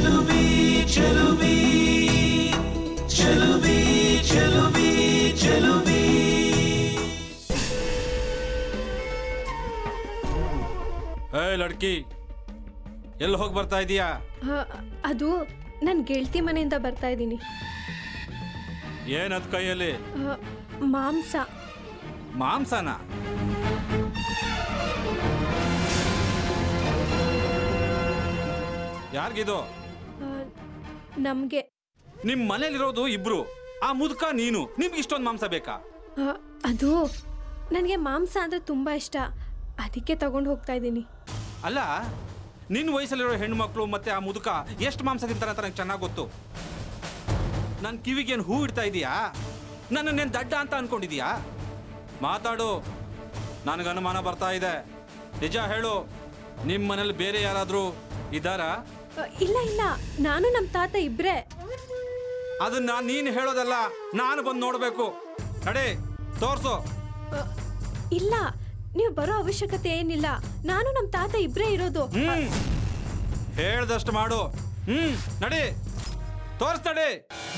ಏ ಲಡ್ಕಿ ಎಲ್ಲಿ ಹೋಗಿ ಬರ್ತಾ ಇದೀಯಾ ಆ, ಅದು ನನ್ನ ಗೆಳತಿ ಮನೆಯಿಂದ ಬರ್ತಾ ಇದ್ದೀನಿ ಏನದ್ ಕೈಯಲ್ಲಿ ಆ, ಮಾಂಸ ಮಾಂಸನ ಯಾರಿಗಿದು ನಮಗೆ ನಿಮ್ ಮನೇಲಿರೋದು ಇಬ್ರು ಆ ಮುದುಕ ನೀನು ನಿಮ್ಗೆ ಇಷ್ಟೊಂದು ಮಾಂಸ ಬೇಕಾ ಅದು ನನಗೆ ಮಾಂಸ ಅಂದರೆ ತುಂಬ ಇಷ್ಟ ಅದಕ್ಕೆ ತಗೊಂಡು ಹೋಗ್ತಾ ಇದ್ದೀನಿ ಅಲ್ಲ ನಿನ್ನ ವಯಸ್ಸಲ್ಲಿರೋ ಹೆಣ್ಮಕ್ಳು ಮತ್ತೆ ಆ ಮುದುಕ ಎಷ್ಟು ಮಾಂಸ ತಿಂತಾರೆ ಅಂತ ನಂಗೆ ಚೆನ್ನಾಗಿ ಗೊತ್ತು ನನ್ನ ಕಿವಿಗೇನು ಹೂ ಇಡ್ತಾ ಇದೀಯಾ ನನ್ನನ್ನೇನು ದಡ್ಡ ಅಂತ ಅನ್ಕೊಂಡಿದೀಯಾ ಮಾತಾಡು ನನಗೆ ಅನುಮಾನ ಬರ್ತಾ ಇದೆ ನಿಜ ಹೇಳು ನಿಮ್ಮ ಮನೇಲಿ ಬೇರೆ ಯಾರಾದರೂ ಇದ್ದಾರಾ ಆ, ಇಲ್ಲ ಇಲ್ಲ ನಾನು ನಮ್ಮ ತಾತ ಇಬ್ಬರೇ ಅದನ್ನ ನೀನು ಹೇಳೋದಲ್ಲ ನಾನು ಬಂದು ನೋಡಬೇಕು ನಡೆ ತೋರ್ಸು ಇಲ್ಲ ನೀವು ಬರೋ ಅವಶ್ಯಕತೆ ಏನಿಲ್ಲ ನಾನು ನಮ್ಮ ತಾತ ಇಬ್ಬರೇ ಇರೋದು ಹ್ಮ್ ಹೇಳ್ದಷ್ಟು ಮಾಡು ಹ್ಮ್ ನಡಿ ತೋರ್ಸ್ ನಡಿ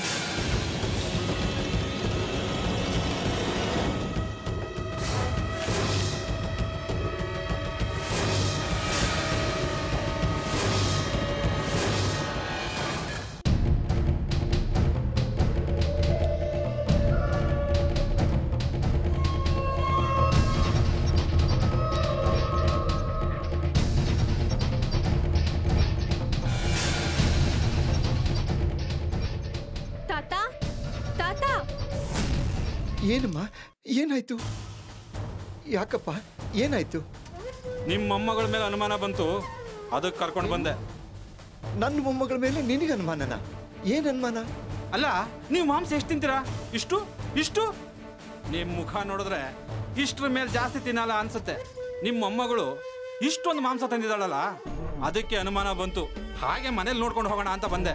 ತಾತ ತಾತ ಏನಮ್ಮ ಏನಾಯ್ತು ಯಾಕಪ್ಪ ಏನಾಯ್ತು ನಿಮ್ಮ ಮೊಮ್ಮಗಳ ಮೇಲೆ ಅನುಮಾನ ಬಂತು ಅದಕ್ಕೆ ಕರ್ಕೊಂಡು ಬಂದೆ ನನ್ನ ಮೊಮ್ಮಗಳ ಮೇಲೆ ನಿನಗೆ ಅನುಮಾನನ ಏನ್ ಅನುಮಾನ ಅಲ್ಲ ನೀವು ಮಾಂಸ ಎಷ್ಟು ತಿಂತೀರಾ ಇಷ್ಟು ಇಷ್ಟು ನಿಮ್ಮ ಮುಖ ನೋಡಿದ್ರೆ ಇಷ್ಟ್ರ ಮೇಲೆ ಜಾಸ್ತಿ ತಿನ್ನಲ್ಲ ಅನ್ಸುತ್ತೆ ನಿಮ್ಮ ಮೊಮ್ಮಗಳು ಇಷ್ಟೊಂದು ಮಾಂಸ ತಂದಿದ್ದಾಳಲ್ಲ ಅದಕ್ಕೆ ಅನುಮಾನ ಬಂತು ಹಾಗೆ ಮನೇಲಿ ನೋಡ್ಕೊಂಡು ಹೋಗೋಣ ಅಂತ ಬಂದೆ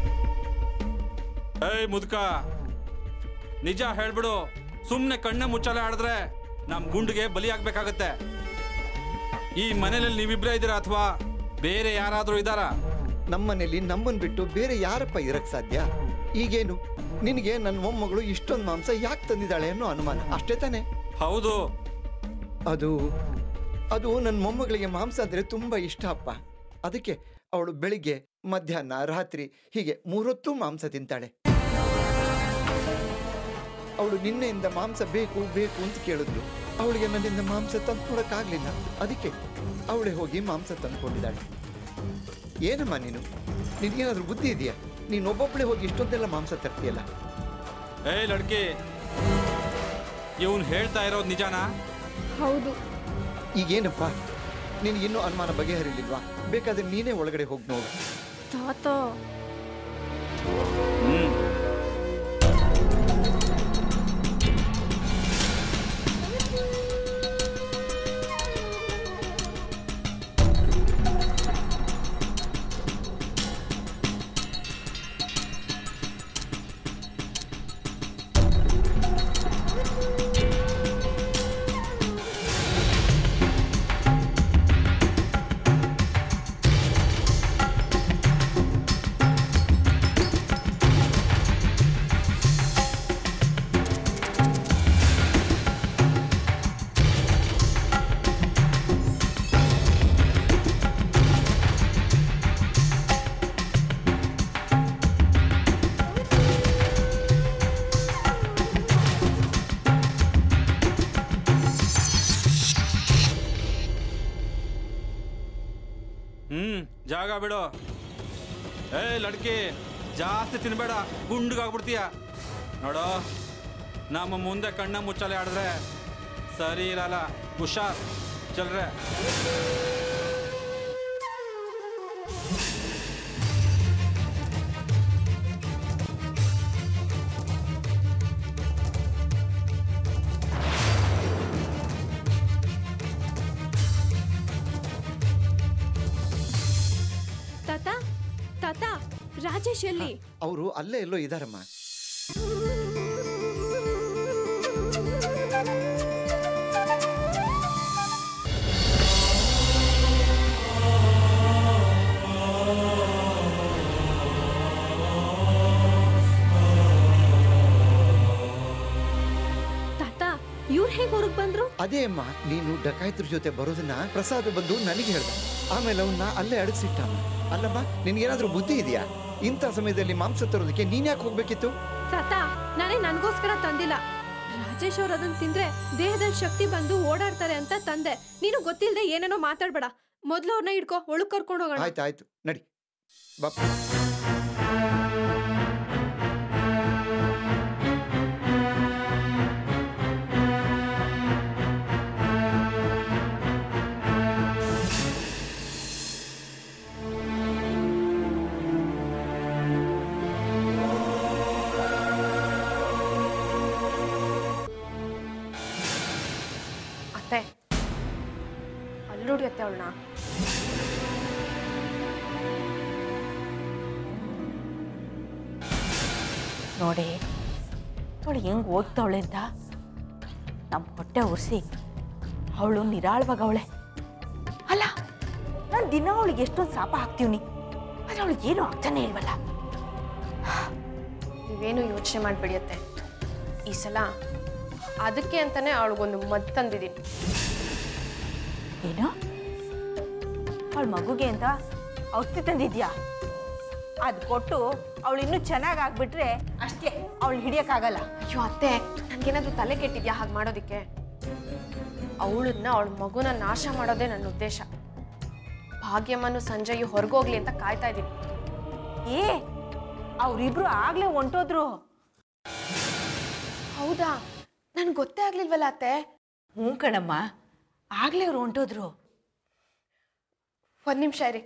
ಏಯ್ ಮುದ್ಕ ನಿಜ ಹೇಳ್ಬಿಡು ಸುಮ್ಮನೆ ಕಣ್ಣ ಮುಚ್ಚಾಲೆ ಆಡಿದ್ರೆ ನಮ್ ಗುಂಡಿಗೆ ಬಲಿಯಾಗಬೇಕಾಗತ್ತೆ ಈ ಮನೇಲಿ ನೀವಿಬ್ರೇ ಇದ್ದೀರಾ ಅಥವಾ ಬೇರೆ ಯಾರಾದರೂ ಇದ್ದಾರಾ ನಮ್ಮನೇಲಿ ನಮ್ಮನ್ ಬಿಟ್ಟು ಬೇರೆ ಯಾರಪ್ಪ ಇರಕ್ ಸಾಧ್ಯ ಈಗೇನು ನಿನಗೆ ನನ್ನ ಮೊಮ್ಮಗಳು ಇಷ್ಟೊಂದು ಮಾಂಸ ಯಾಕೆ ತಂದಿದ್ದಾಳೆ ಅನ್ನೋ ಅನುಮಾನ ಅಷ್ಟೇ ತಾನೆ ಹೌದು ಅದು ಅದು ನನ್ನ ಮೊಮ್ಮಗಳಿಗೆ ಮಾಂಸ ಅಂದ್ರೆ ತುಂಬಾ ಇಷ್ಟ ಅಪ್ಪ ಅದಕ್ಕೆ ಅವಳು ಬೆಳಿಗ್ಗೆ ಮಧ್ಯಾಹ್ನ ರಾತ್ರಿ ಹೀಗೆ ಮೂರೊತ್ತು ಮಾಂಸ ತಿಂತಾಳೆ ಅವಳು ನಿನ್ನೆಯಿಂದ ಮಾಂಸ ಬೇಕು ಬೇಕು ಅಂತ ಕೇಳಿದ್ಲು ಅವಳಿಗೆ ನನ್ನಿಂದ ಮಾಂಸ ತಂದ್ಕೊಡಕ್ಕಾಗ್ಲಿಲ್ಲ ಅದಕ್ಕೆ ಅವಳೇ ಹೋಗಿ ಮಾಂಸ ತಂದ್ಕೊಂಡಿದ್ದಾಳೆ ಏನಮ್ಮ ನೀನು ನಿನ್ಗೇನಾದ್ರೂ ಬುದ್ಧಿ ಇದೆಯಾ ನೀನು ಒಬ್ಬೊಬ್ಬಳೇ ಹೋಗಿ ಇಷ್ಟೊಂದೆಲ್ಲ ಮಾಂಸ ತರ್ತೀಯಲ್ಲ ಏಯ್ ಲಡ್ಕಿ ಇವನ್ ಹೇಳ್ತಾ ಇರೋದು ನಿಜಾನಾ ಹೌದು ಈಗೇನಪ್ಪ ನಿನಗಿನ್ನೂ ಅನುಮಾನ ಬಗೆಹರಿಲಿಲ್ವಾ ಬೇಕಾದ್ರೆ ನೀನೇ ಒಳಗಡೆ ಹೋಗಿ ನೋಡು ತಾತ ಹ್ಮ್ ಹ್ಮ್ ಜಾಗ ಬಿಡು ಏಯ್ ಲಡ್ಕಿ ಜಾಸ್ತಿ ತಿನ್ಬೇಡ ಗುಂಡ್ಗಾಗ್ಬಿಡ್ತೀಯ ನೋಡೋ ನಮ್ಮ ಮುಂದೆ ಕಣ್ಣ ಮುಚ್ಚಲೆ ಆಡಿದ್ರೆ ಸರಿ ಇರಲ್ಲ ಹುಷಾರ್ ಚಲ್ರೆ ತಾತ ತಾತ ರಾಜೇಶ್ ಎಲ್ಲಿ ಅವರು ಅಲ್ಲೇ ಎಲ್ಲೋ ಇದಾರಮ್ಮ ಇಲ್ಲಿಗೆ ಬಂದ್ರು ಅದೇ ಅಮ್ಮ ನೀನು ಡಕಾಯಿತ್ರ ಜೊತೆ ಬರೋದನ್ನ ಪ್ರಸಾದ್ ಬಂದು ನನಗೆ ಹೇಳ್ದ ಆಮೇಲೆ ಅವನ್ನ ಅಲ್ಲೇ ಅಡಗಿಸಿಟ್ಟ ಅಲ್ಲಮ್ಮ ನಿನ್ಗೇನಾದ್ರೂ ಬುದ್ಧಿ ಇದೆಯಾ ಇಂಥ ಸಮಯದಲ್ಲಿ ಮಾಂಸ ತರೋದಕ್ಕೆ ನೀನ್ ಯಾಕೆ ಹೋಗ್ಬೇಕಿತ್ತು ತಾತ ನಾನೇ ನನ್ಗೋಸ್ಕರ ತಂದಿಲ್ಲ ರಾಜೇಶ್ ಅವ್ರು ಅದನ್ನ ತಿಂದ್ರೆ ದೇಹದಲ್ಲಿ ಶಕ್ತಿ ಬಂದು ಓಡಾಡ್ತಾರೆ ಅಂತ ತಂದೆ ನೀನು ಗೊತ್ತಿಲ್ಲದೆ ಏನೇನೋ ಮಾತಾಡ್ಬೇಡ ಮೊದ್ಲು ಅವ್ರನ್ನ ಹಿಡ್ಕೊ ಒಳಗ್ ಕರ್ಕೊಂಡು ಹೋಗೋಣ ಆಯ್ತು ಆಯ್ತು ನಡಿ ಬಾಪ ಅತ್ತೆ ಅಲ್ಲಿ ನೋಡಿ ಅತ್ತೆ ಅವಳನ್ನ ನೋಡಿ ಅವಳು ಹೆಂಗೆ ಓದ್ತಾವಳೆ ಅಂತ ನಮ್ಮ ಹೊಟ್ಟೆ ಉರಿಸಿ ಅವಳು ನಿರಾಳವಾಗ ಅವಳೆ ಅಲ್ಲ ನಾನು ದಿನ ಅವಳಿಗೆ ಎಷ್ಟೊಂದು ಸಾಪ ಹಾಕ್ತೀವ್ನಿ ಆದರೆ ಅವಳಿಗೆ ಏನೂ ಆಗ್ತಾನೆ ಇಲ್ವಲ್ಲ ನೀವೇನು ಯೋಚನೆ ಮಾಡಬೇಡಿ ಅತ್ತೆ ಈ ಸಲ ಅದಕ್ಕೆ ಅಂತಾನೆ ಅವಳಿಗೊಂದು ಮದ್ದು ತಂದಿದ್ದೀನಿ ಏನು ಅವಳ ಮಗುಗೆ ಅಂತ ಔಷಧಿ ತಂದಿದ್ಯಾ ಅದು ಕೊಟ್ಟು ಅವಳು ಇನ್ನೂ ಚೆನ್ನಾಗಿ ಆಗ್ಬಿಟ್ರೆ ಅಷ್ಟೇ ಅವಳು ಹಿಡಿಯೋಕ್ಕಾಗಲ್ಲ ಅಯ್ಯೋ ಅತ್ತೆ ನನಗೇನಾದ್ರೂ ತಲೆ ಕೆಟ್ಟಿದ್ಯಾ ಹಾಗೆ ಮಾಡೋದಕ್ಕೆ ಅವಳನ್ನ ಅವಳ ಮಗುನ ನಾಶ ಮಾಡೋದೇ ನನ್ನ ಉದ್ದೇಶ ಭಾಗ್ಯಮ್ಮನು ಸಂಜಯ್ ಹೊರಗೋಗ್ಲಿ ಅಂತ ಕಾಯ್ತಾ ಇದ್ದೀನಿ ಏ ಅವರಿಬ್ರು ಆಗ್ಲೇ ಹೊಂಟೋದ್ರು ಹೌದಾ ನನ್ಗೆ ಗೊತ್ತೇ ಆಗ್ಲಿಲ್ವಲ್ಲ ಅತ್ತೆ ಹ್ಞೂ ಕಣಮ್ಮ ಆಗ್ಲೇ ಅವ್ರು ಹೊಂಟೋದ್ರು ಒಂದು ನಿಮಿಷ ಇರಿ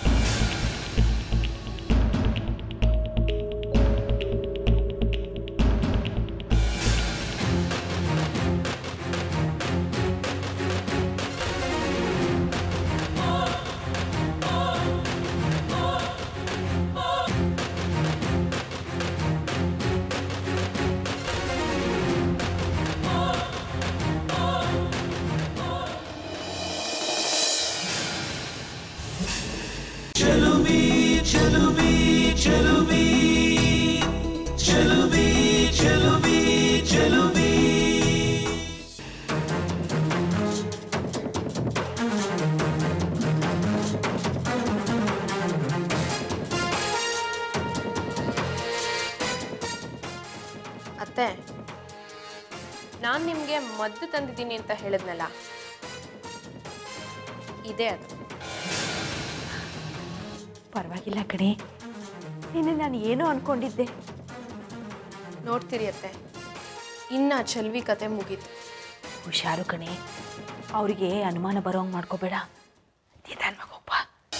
ಅತ್ತೆ ನಾನು ನಿಮಗೆ ಮದ್ದು ತಂದಿದ್ದೀನಿ ಅಂತ ಹೇಳಿದ್ನಲ್ಲ ಇದೇ ಅದು ಪರವಾಗಿಲ್ಲ ಕಣೆ ನಿನ್ನೆ ನಾನು ಏನೋ ಅನ್ಕೊಂಡಿದ್ದೆ ನೋಡ್ತೀರಿ ಅತ್ತೆ ಇನ್ನ ಚೆಲ್ವಿ ಕತೆ ಮುಗೀತು ಹುಷಾರು ಕಣೆ ಅವರಿಗೆ ಅನುಮಾನ ಬರೋಂಗೆ ಮಾಡ್ಕೋಬೇಡ ನಿಧಾನವಾಗಿ ಹೋಗ್ಬಾ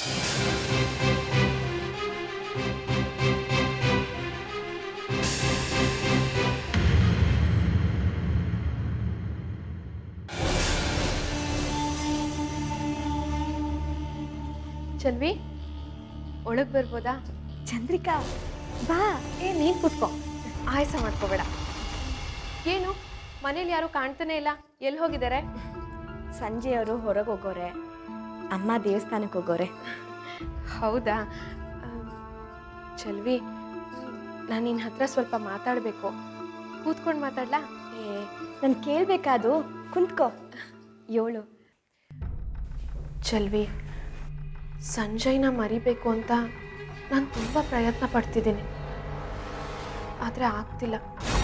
ಚೆಲ್ವಿ ಒಳಗೆ ಬರ್ಬೋದಾ ಚಂದ್ರಿಕಾ ಬಾ ಏ ನೀನು ಕೂತ್ಕೋ ಆಯಾಸ ಮಾಡ್ಕೋಬೇಡ ಏನು ಮನೇಲಿ ಯಾರು ಕಾಣ್ತಾನೆ ಇಲ್ಲ ಎಲ್ಲಿ ಹೋಗಿದ್ದಾರೆ ಸಂಜೆ ಅವರು ಹೊರಗೆ ಹೋಗೋರೆ ಅಮ್ಮ ದೇವಸ್ಥಾನಕ್ಕೆ ಹೋಗೋರೆ ಹೌದಾ ಆ, ಚೆಲ್ವಿ ನಾನು ನಿನ್ನ ಹತ್ರ ಸ್ವಲ್ಪ ಮಾತಾಡಬೇಕು ಕೂತ್ಕೊಂಡು ಮಾತಾಡ್ಲಾ ಏ ನಾನು ಕೇಳಬೇಕಾದು ಕುಂತ್ಕೋ ಏಳು ಚೆಲ್ವಿ ಸಂಜಯ್ನ ಮರಿಬೇಕು ಅಂತ ನಾನು ತುಂಬ ಪ್ರಯತ್ನ ಪಡ್ತಿದ್ದೀನಿ ಆದರೆ ಆಗ್ತಿಲ್ಲ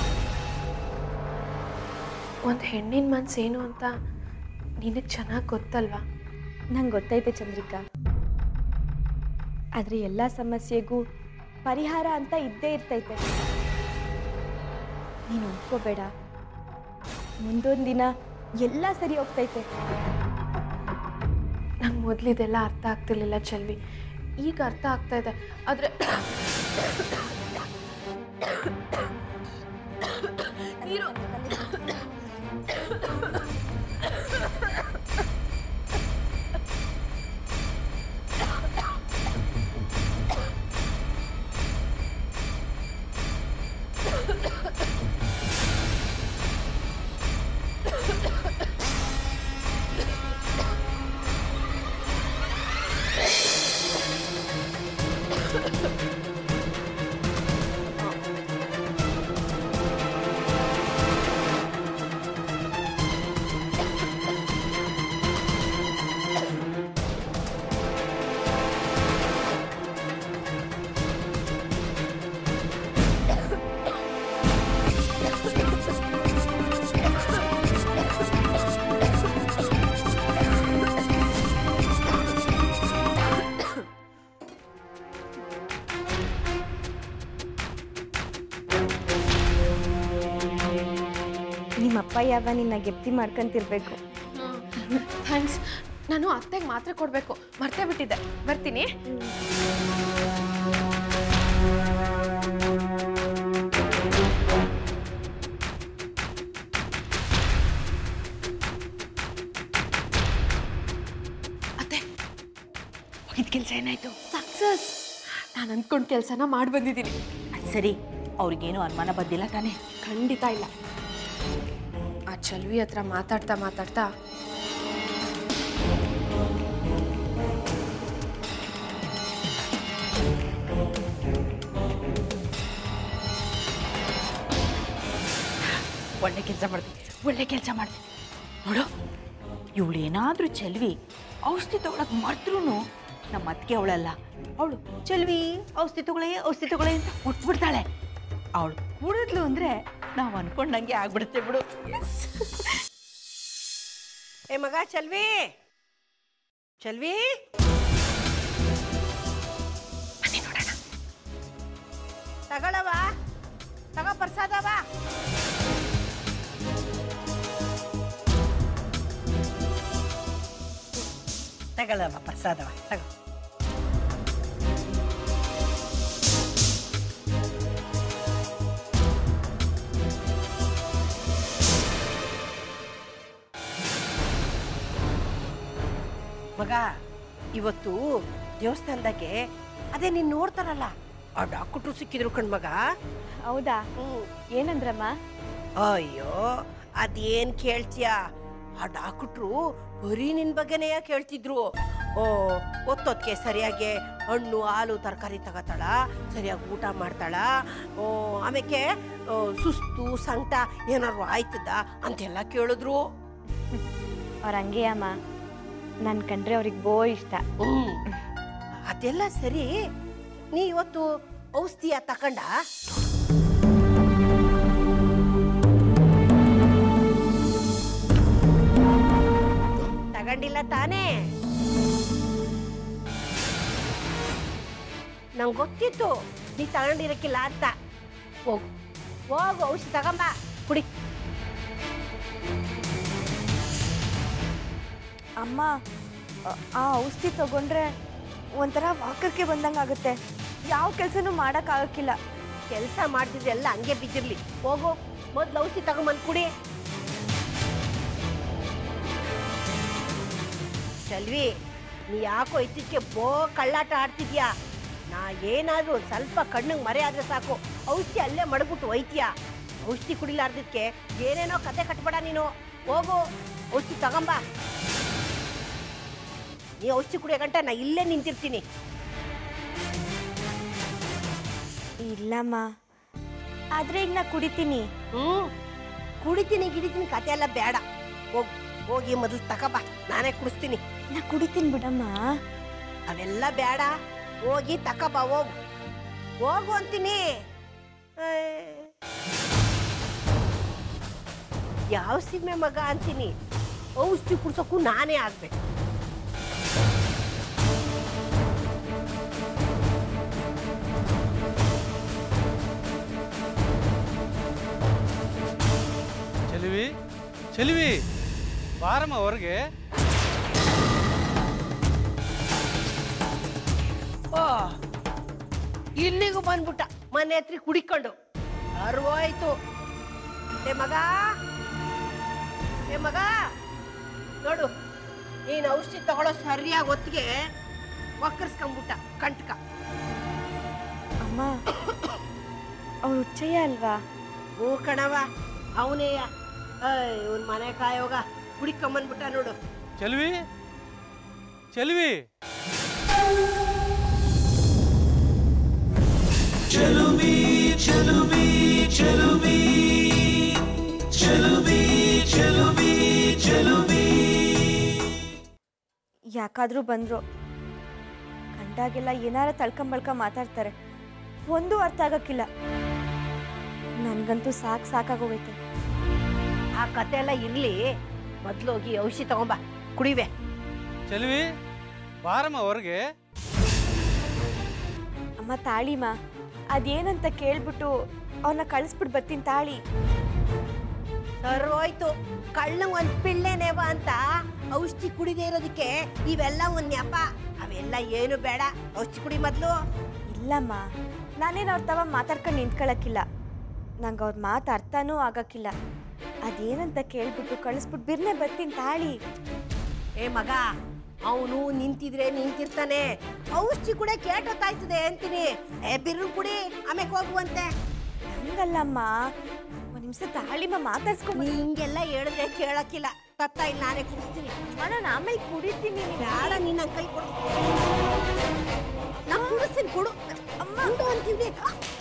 ಒಂದು ಹೆಣ್ಣಿನ ಮನಸ್ಸೇನು ಅಂತ ನಿನಗೆ ಚೆನ್ನಾಗಿ ಗೊತ್ತಲ್ವಾ ನಂಗೆ ಗೊತ್ತೈತೆ ಚಂದ್ರಿಕಾ ಆದರೆ ಎಲ್ಲ ಸಮಸ್ಯೆಗೂ ಪರಿಹಾರ ಅಂತ ಇದ್ದೇ ಇರ್ತೈತೆ ನೀನು ಒಪ್ಕೋಬೇಡ ಮುಂದೊಂದು ದಿನ ಎಲ್ಲ ಸರಿ ಹೋಗ್ತೈತೆ ನಂಗೆ ಮೊದಲಿದೆಲ್ಲ ಅರ್ಥ ಆಗ್ತಿರ್ಲಿಲ್ಲ ಚೆಲ್ವಿ ಈಗ ಅರ್ಥ ಆಗ್ತಾ ಇದೆ ಆದರೆ ನಿಮ್ಮ ಅಪ್ಪ ಯಾವ ನಿನ್ನ ಗೆಪ್ತಿ ಮಾಡ್ಕೊಂತಿರ್ಬೇಕು ಥ್ಯಾಂಕ್ಸ್ ನಾನು ಅತ್ತೆಗೆ ಮಾತ್ರೆ ಕೊಡಬೇಕು ಮರ್ತೇ ಬಿಟ್ಟಿದ್ದೆ ಬರ್ತೀನಿ ಅತ್ತೆ ಹೋಗಿದ್ ಕೆಲಸ ಏನಾಯ್ತು ಸಕ್ಸಸ್ ನಾನು ಅಂದ್ಕೊಂಡ್ ಕೆಲಸನ ಮಾಡಿ ಬಂದಿದ್ದೀನಿ ಅದ್ ಸರಿ ಅವ್ರಿಗೇನು ಅನುಮಾನ ಬಂದಿಲ್ಲ ತಾನೇ ಖಂಡಿತ ಇಲ್ಲ ಆ ಚಲ್ವಿ ಹತ್ರ ಮಾತಾಡ್ತಾ ಮಾತಾಡ್ತಾ ಒಳ್ಳೆ ಕೆಲಸ ಮಾಡ್ತೀನಿ ಒಳ್ಳೆ ಕೆಲಸ ಮಾಡ್ತೀನಿ ನೋಡು ಇವಳು ಏನಾದರೂ ಚೆಲ್ವಿ ಔಷಧಿ ತಗೊಳಕ್ ಮರ್ತ್ರು ನಮ್ಮ ಅತ್ತಿಗೆ ಅವಳಲ್ಲ ಅವಳು ಚೆಲ್ವಿ ಔಷಧಿ ತಗೊಳ್ಳೆ ಔಷಧಿ ತಗೊಳ್ಳೆ ಅಂತ ಕೊಟ್ಬಿಡ್ತಾಳೆ ಅವಳು ಕುಡಿದ್ಲು ಅಂದ್ರೆ ನಾವು ಅನ್ಕೊಂಡಂಗೆ ಆಗ್ಬಿಡುತ್ತೆ ಬಿಡು ಏ ಮಗ ಚಲ್ವಿ ಚಲ್ವಿ ಬನ್ನಿ ನೋಡೋಣ ತಗೊಳವ ತಗೋ ಪ್ರಸಾದವ ತಗೊಳವ ಪ್ರಸಾದವ ತಗೋ ಮಗ ಇವತ್ತು ದೇವಸ್ಥಾನದಾಗೆ ಅದೇ ನೀನ್ ನೋಡ್ತಾರಲ್ಲ ಆ ಡಾಕ್ಟ್ರು ಸಿಕ್ಕಿದ್ರು ಕಣ್ ಮಗ ಹೌದಾ ಹ್ಮ್ ಏನಂದ್ರಮ್ಮ ಅಯ್ಯೋ ಅದೇನ್ ಕೇಳ್ತೀಯ ಆ ಡಾಕ್ಟ್ರು ಬರೀ ನಿನ್ ಬಗ್ಗೆನೇ ಕೇಳ್ತಿದ್ರು ಓ ಒತ್ತೊತ್ಗೆ ಸರಿಯಾಗಿ ಹಣ್ಣು ಹಾಲು ತರಕಾರಿ ತಗೋತಾಳ ಸರಿಯಾಗಿ ಊಟ ಮಾಡ್ತಾಳ ಓ ಆಮೇಲೆ ಆ, ಸುಸ್ತು ಸಂಕಟ ಏನಾದ್ರು ಆಯ್ತದ ಅಂತೆಲ್ಲ ಕೇಳಿದ್ರು ಅವ್ರ ಹಂಗೆ ಅಮ್ಮ ನನ್ ಕಂಡ್ರೆ ಅವ್ರಿಗೆ ಬೋ ಇಷ್ಟ ಹ್ಮ್ ಅದೆಲ್ಲ ಸರಿ ನೀ ಇವತ್ತು ಔಷಧಿಯ ತಕೊಂಡ ತಗೊಂಡಿಲ್ಲ ತಾನೇ ನಂಗೆ ಗೊತ್ತಿತ್ತು ನೀ ತಗೊಂಡಿರಕ್ಕಿಲ್ಲ ಅಂತ ಹೋಗು ಹೋಗು ಔಷಧಿ ತಗೊಂಬ ಕುಡಿ ಅಮ್ಮ ಆ- ಆ ಔಷಧಿ ತಗೊಂಡ್ರೆ ಒಂಥರ ವಾಕರ್ಕೆ ಬಂದಂಗೆ ಆಗುತ್ತೆ ಯಾವ ಕೆಲಸನೂ ಮಾಡೋಕ್ಕಾಗಕ್ಕಿಲ್ಲ ಕೆಲಸ ಮಾಡ್ತಿದ್ರೆ ಎಲ್ಲ ಹಂಗೆ ಬಿದ್ದಿರ್ಲಿ ಹೋಗು ಮೊದ್ಲು ಔಷಧಿ ತಗೊಂಬಂದು ಕುಡಿ ಸಲ್ವಿ ನೀ ಯಾಕೋ ಇತ್ತೀಚೆಗೆ ಬೋ ಕಳ್ಳಾಟ ಆಡ್ತಿದ್ಯಾ ನಾ ಏನಾದ್ರೂ ಒಂದ್ ಸ್ವಲ್ಪ ಕಣ್ಣಿಗೆ ಮರೆ ಆದ್ರೆ ಸಾಕು ಔಷಧಿ ಅಲ್ಲೇ ಮಡಗ್ಬಿಟ್ಟು ಒಯ್ತೀಯಾ ಔಷಧಿ ಕುಡಿಲಾರ್ದಕ್ಕೆ ಏನೇನೋ ಕತೆ ಕಟ್ಬೇಡ ನೀನು ಹೋಗು ಔಷಧಿ ತಗೊಂಬ ನೀ ಔಷಧಿ ಕುಡಿಯೋ ಗಂಟ ನಾ ಇಲ್ಲೇ ನಿಂತಿರ್ತೀನಿ ಇಲ್ಲಮ್ಮ ಆದ್ರೆ ಈಗ ನಾ ಕುಡಿತೀನಿ ಹ್ಮ್ ಕುಡಿತೀನಿ ಗಿಡಿತೀನಿ ಕತೆ ಎಲ್ಲ ಬೇಡ ಹೋಗ್ ಹೋಗಿ ಮೊದಲು ತಕಬ ನಾನೇ ಕುಡಿಸ್ತೀನಿ ನಾ ಕುಡಿತೀನಿ ಬಿಡಮ್ಮ ಅವೆಲ್ಲ ಬೇಡ ಹೋಗಿ ತಕಬ ಹೋಗು ಹೋಗು ಅಂತೀನಿ ಏ. ಯಾವ ಸೀಮೆ ಮಗ ಅಂತೀನಿ ಔಷಧಿ ಕುಡ್ಸೋಕ್ಕೂ ನಾನೇ ಆಗ್ಬೇಕು ಚೆಲುವಿ ಚೆಲುವಿ ಬಾರಮ್ಮ ಹೊರಗೆ ಓ ಇಲ್ಲಿಗೂ ಬಂದ್ಬಿಟ್ಟ ಮನೆ ಹತ್ರ ಕುಡಿಕೊಂಡು ಅರ್ವಾಯ್ತು ಏ ಮಗ ಏ ಮಗ ನೋಡು ನೀನು ಔಷಧಿ ತಗೊಳ್ಳೋ ಸರಿಯಾಗಿ ಹೊತ್ತಿಗೆ ಒಕ್ಕರ್ಸ್ಕೊಂಬಿಟ್ಟ ಕಂಟಕ ಅಮ್ಮ ಅವ್ರು ಹುಚ್ಚಯ್ಯ ಅಲ್ವಾ ಹ್ಞೂ ಕಣವ ಅವನೇ ಇವನ್ ಮನೆ ಕಾಯೋಗ ಕುಡಿಕೊಂಬಂದ್ಬಿಟ್ಟ ನೋಡು ಚೆಲುವಿ ಚೆಲುವಿ ಯಾಕಾದ್ರೂ ಬಂದ್ರು ಕಂಡಾಗೆಲ್ಲ ಏನಾರ ತಳ್ಕೊಂಬಳ್ಕ ಮಾತಾಡ್ತಾರೆ ಒಂದೂ ಅರ್ಥ ಆಗಕ್ಕಿಲ್ಲ ನನ್ಗಂತೂ ಸಾಕು ಸಾಕಾಗೋಗೈತೆ ಆ ಕತೆ ಎಲ್ಲ ಇರ್ಲಿ ಮೊದ್ಲು ಹೋಗಿ ಔಷಧಿ ತಗೊಂಬ ಕುಡಿವೆ ಚೆಲುವಿ ಬಾರಮ್ಮ ಹೊರಗೆ ಅಮ್ಮ ತಾಳಿಮ್ಮ ಅದೇನಂತ ಕೇಳ್ಬಿಟ್ಟು ಅವನ್ನ ಕಳಿಸ್ಬಿಟ್ಟು ಬರ್ತೀನಿ ತಾಳಿ ಸರ್ವೋಯ್ತು ಕಳ್ಳಂಗ್ ಒಂದ್ ಪಿಳ್ಳೆನೇವ ಅಂತ ಔಷಧಿ ಕುಡಿದೇ ಇರೋದಕ್ಕೆ ಇವೆಲ್ಲ ಒಂದ್ ನೆಪ ಅವೆಲ್ಲ ಏನು ಬೇಡ ಔಷಧಿ ಕುಡಿ ಮೊದ್ಲು ಇಲ್ಲಮ್ಮ ನಾನೇನು ಅವ್ರ ತವ ಮಾತಾಡ್ಕೊಂಡು ನಿಂತ್ಕೊಳಕ್ಕಿಲ್ಲ ನಂಗೆ ಅವ್ರ ಮಾತು ಅರ್ಥನೂ ಆಗಕ್ಕಿಲ್ಲ ಅದೇನಂತ ಕೇಳ್ಬಿಟ್ಟು ಕಳಿಸ್ಬಿಟ್ಟು ಬಿರ್ನೆ ಬರ್ತೀನಿ ತಾಳಿ ಏ ಮಗ ಅವನು ನಿಂತಿದ್ರೆ ನಿಂತಿರ್ತಾನೆ ಔಷಧಿ ಕೂಡ ಕೇಟೊತ್ತಾಯ್ತದೆ ಅಂತೀನಿ ಏ ಬಿರ್ರು ಕುಡಿ ಆಮೇಲೆ ಹೋಗುವಂತೆ ಹಂಗಲ್ಲಮ್ಮ ಒಂದು ನಿಮಿಷ ತಾಳಿಮ ಮಾತಾಡ್ಸ್ಕೊಂಡ್ ನೀ ಹಿಂಗೆಲ್ಲ ಹೇಳಿದ್ರೆ ಕೇಳಕ್ಕಿಲ್ಲ ತತ್ತ ಇಲ್ಲಿ ನಾನೇ ಕುಡಿಸ್ತೀನಿ ನಾನು ಆಮೇಲೆ ಕುಡಿತೀನಿ ಬೇಡ ನಿನ್ನ ಕೈ ಕೊಡು ನಾ ಕುಡಿಸ್ತೀನಿ ಕೊಡು ಅಮ್ಮ ಉಂಡು ಅಂತೀವಿ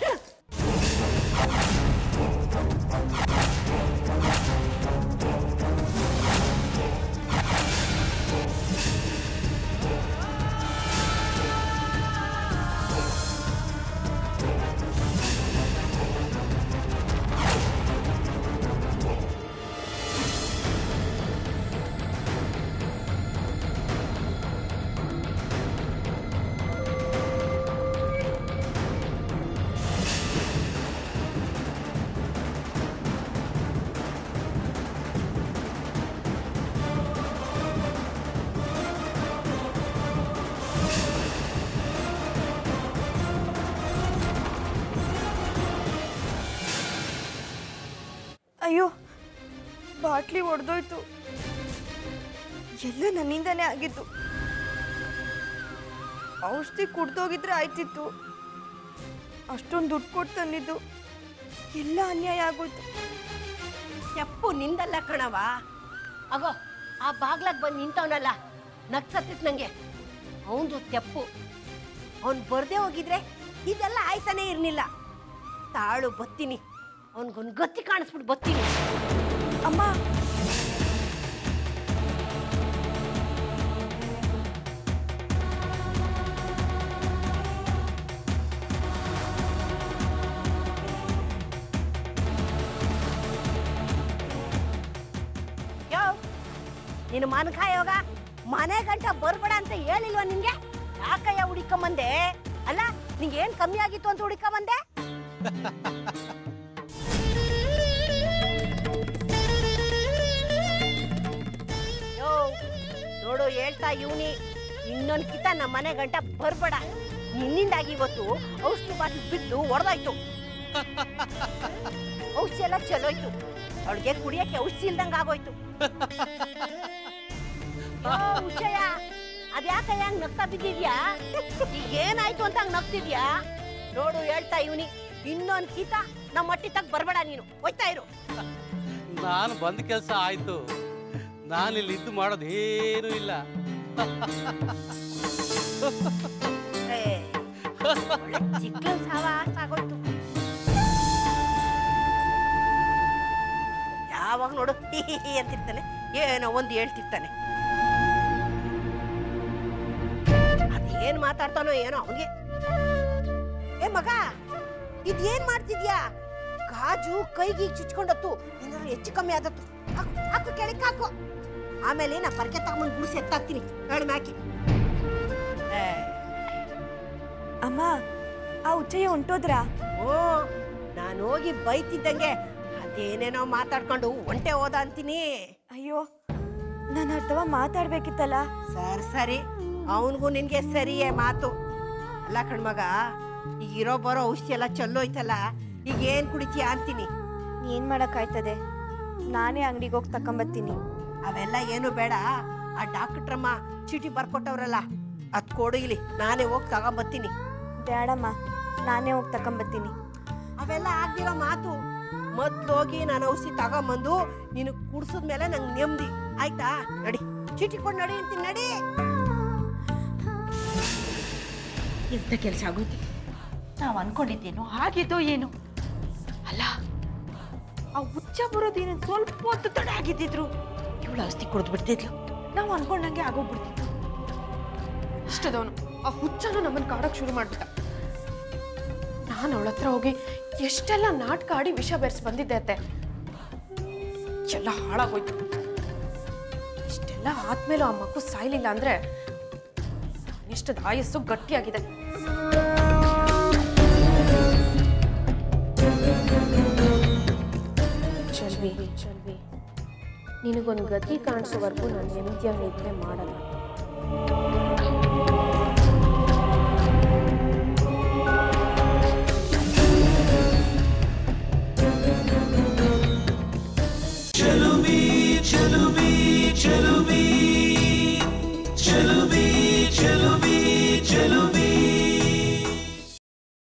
ಅಯ್ಯೋ ಬಾಟ್ಲಿ ಒಡೆದೋಯ್ತು ಎಲ್ಲ ನನ್ನಿಂದನೇ ಆಗಿತ್ತು ಔಷಧಿ ಕುಡ್ದೋಗಿದ್ರೆ ಆಯ್ತಿತ್ತು ಅಷ್ಟೊಂದು ದುಡ್ಡು ಕೊಟ್ಟು ತಂದಿದ್ದು ಎಲ್ಲ ಅನ್ಯಾಯ ಆಗೋಯ್ತು ತೆಪ್ಪು ನಿಂದಲ್ಲ ಕಣವ ಅಗೋ ಆ ಬಾಗ್ಲಾಗ್ ಬಂದು ನಿಂತವನಲ್ಲ ನಗ್ಸತ್ತಿತ್ ನಂಗೆ ಅವಂದು ತೆಪ್ಪು ಅವನ್ ಬರ್ದೇ ಹೋಗಿದ್ರೆ ಇದೆಲ್ಲ ಆಯ್ತಾನೆ ಇರ್ಲಿಲ್ಲ ತಾಳು ಬತ್ತೀನಿ ಅವನ್ಗೊಂದು ಗತಿ ಕಾಣಿಸ್ಬಿಟ್ಟು ಬತ್ತೀನಿ ಅಮ್ಮ ಯೋ ನೀನು ಮಾನಕಾಯೋಗ ಮನೆ ಗಂಟ ಬರ್ಬೇಡ ಅಂತ ಹೇಳಿಲ್ವ ನಿಂಗೆ ಯಾಕಯ್ಯ ಹುಡಿಕೊಂಬಂದೆ ಅಲ್ಲ ನಿಂಗೆ ಏನ್ ಕಮ್ಮಿ ಆಗಿತ್ತು ಅಂತ ಹುಡಿಕೊಂಬಂದೆ ಯೋ ನೋಡು ಹೇಳ್ತಾ ಇವನಿ ಇನ್ನೊಂದ್ ಕಿತ ನಮ್ಮ ಮನೆ ಗಂಟ ಬರ್ಬೇಡ ನಿನ್ನಿಂದಾಗಿ ಇವತ್ತು ಔಷಧಿ ಬಾಟ್ಲಿ ಬಿದ್ದು ಹೊಡೆದಾಯ್ತು ಔಷಧಿ ಎಲ್ಲ ಚಲೋಯ್ತು ಅವಳಿಗೆ ಕುಡಿಯಕ್ಕೆ ಔಷಧಿ ಇಲ್ದಂಗ ಆಗೋಯ್ತು ಯೋ, ಉಚ್ಚಯ್ಯ ಅದ್ಯಾಕಯ್ಯ ಹಂಗ್ ನಗ್ತಾ ಬಿದ್ದಿದ್ಯಾ ಈಗ ಏನಾಯ್ತು ಅಂತ ಹಂಗ್ ನಗ್ತಿದ್ಯಾ ನೋಡು ಹೇಳ್ತಾ ಇವನಿ ಇನ್ನೊಂದ್ ಕಿತ ನಮ್ಮ ಮಟ್ಟಿ ತಗ್ ಬರ್ಬೇಡ ನೀನು ಹೋಯ್ತಾ ಇರು ನಾನು ಬಂದ ಕೆಲಸ ಆಯ್ತು ನಾನು ಇಲ್ಲಿ ಇದ್ದು ಮಾಡೋದು ಏನೂ ಇಲ್ಲ ಏ, ಒಳ್ಳೆ ಚಿಕ್ಕನ್ ಸಾವಾಸ ಆಗೋಯ್ತು ಯಾವಾಗ ನೋಡು ಹಿ ಹಿ ಹಿ ಅಂತಿರ್ತಾನೆ ಏನೋ ಒಂದು ಹೇಳ್ತಿರ್ತಾನೆ ಅದೇನ್ ಮಾತಾಡ್ತಾನೋ ಏನೋ ಅವನಿಗೆ ಏ ಮಗ ಇದೇನ್ ಮಾಡ್ತಿದ್ಯಾ ಗಾಜು ಕೈಗೆ ಚುಚ್ಕೊಂಡತ್ತು ಏನಾದ್ರು ಹೆಚ್ಚು ಕಮ್ಮಿ ಆದತ್ತು ಹಾಕು ಹಾಕು ಕೆಳಕ್ಕೆ ಹಾಕು ಆಮೇಲೆ ನಾ ಪರ್ಕೆ ತಗೊಂಡ್ ಗುಡಿಸಿ ಎತ್ತಾಕ್ತೀನಿ ಹೇಳಿ ಮ್ಯಾಕಿ ಏ ಅಮ್ಮ ಆ ಉಚ್ಚಯ್ಯ ಹೊಂಟೋದ್ರಾ ಓ ನಾನು ಹೋಗಿ ಬೈತಿದ್ದಂಗೆ ಅದೇನೇನೋ ಮಾತಾಡ್ಕೊಂಡು ಒಂಟೆ ಹೋದ ಅಂತೀನಿ ಅಯ್ಯೋ ನಾನು ಅರ್ಥವ ಮಾತಾಡ್ಬೇಕಿತ್ತಲ್ಲ ಸರಿ ಸರಿ ಅವನಿಗೂ ನಿನ್ಗೆ ಸರಿಯೇ ಮಾತು ಅಲ್ಲ ಕಣ್ಮಗ ಈಗ ಇರೋ ಬರೋ ಔಷಧಿ ಎಲ್ಲ ಚಲ್ಲೋಯ್ತಲ್ಲ ಈಗ ಏನ್ ಕುಡಿತೀಯ ಅಂತೀನಿ ಏನ್ ಮಾಡಕ್ಕಾಯ್ತದೆ ನಾನೇ ಅಂಗಡಿಗೆ ಹೋಗಿ ತಕೊಂಬತ್ತೀನಿ ಅವೆಲ್ಲ ಏನು ಬೇಡ ಆ ಡಾಕ್ಟ್ರಮ್ಮ ಚೀಟಿ ಬರ್ಕೊಟ್ಟವ್ರಲ್ಲ ಅದ್ ಕೊಡು ಇಲ್ಲಿ ನಾನೇ ಹೋಗಿ ತಗೊಂಬತ್ತೀನಿ ಬೇಡಮ್ಮ ನಾನೇ ಹೋಗಿ ತಕೊಂಬತ್ತೀನಿ ಅವೆಲ್ಲ ಆಗ್ದಿರೋ ಮಾತು ಮೊದ್ಲು ಹೋಗಿ ನಾನು ಔಷಧಿ ತಗೊಂಬಂದು ನೀನು ಕುಡ್ಸಿದ್ಮೇಲೆ ನಂಗೆ ನೆಮ್ಮದಿ ಆಯ್ತಾ ನಡಿ ಚೀಟಿ ಕೊಡು ನಡಿ ಅಂತೀನಿ ನಡಿ ಎಂಥ ಕೆಲಸ ಆಗೋಯ್ತು ನಾವು ಅನ್ಕೊಂಡಿದ್ದೇನೋ ಆಗಿದ್ದೋ ಏನು ಅಲ್ಲ ಆ ಹುಚ್ಚ ಬರೋದೇನು ಸ್ವಲ್ಪ ಹೊತ್ತು ತಡ ಆಗಿದ್ದಿದ್ರು ಇವಳು ಔಷಧಿ ಕುಡಿದು ಬಿಡ್ತಿದ್ಲು ನಾವು ಅನ್ಕೊಂಡಂಗೆ ಆಗೋಗ್ಬಿಡ್ತಿತ್ತು ಇಷ್ಟದವನು ಆ ಹುಚ್ಚನು ನಮ್ಮನ್ನ ಕಾಡಕ್ ಶುರು ಮಾಡ್ಬಿಟ್ಟ ನಾನು ಅವಳ ಹತ್ರ ಹೋಗಿ ಎಷ್ಟೆಲ್ಲ ನಾಟಕ ಆಡಿ ವಿಷ ಬೆರೆಸಿ ಬಂದಿದ್ದೆ ಅತ್ತೆ ಎಲ್ಲ ಹಾಳಾಗೋಯ್ತು ಇಷ್ಟೆಲ್ಲ ಆದ್ಮೇಲೂ ಆ ಮಗು ಸಾಯ್ಲಿಲ್ಲ ಅಂದ್ರೆ ಇಷ್ಟದ ಆಯಸ್ಸು ಗಟ್ಟಿಯಾಗಿದೆ ಚಲ್ವಿ ಚಲ್ವಿ ನಿನಗೊಂದು ಗತಿ ಕಾಣಿಸೋವರೆಗೂ ನಾನು ನೆಮ್ಮದಿಯಾಗಿ ನಿದ್ರೆ ಮಾಡಲ್ಲ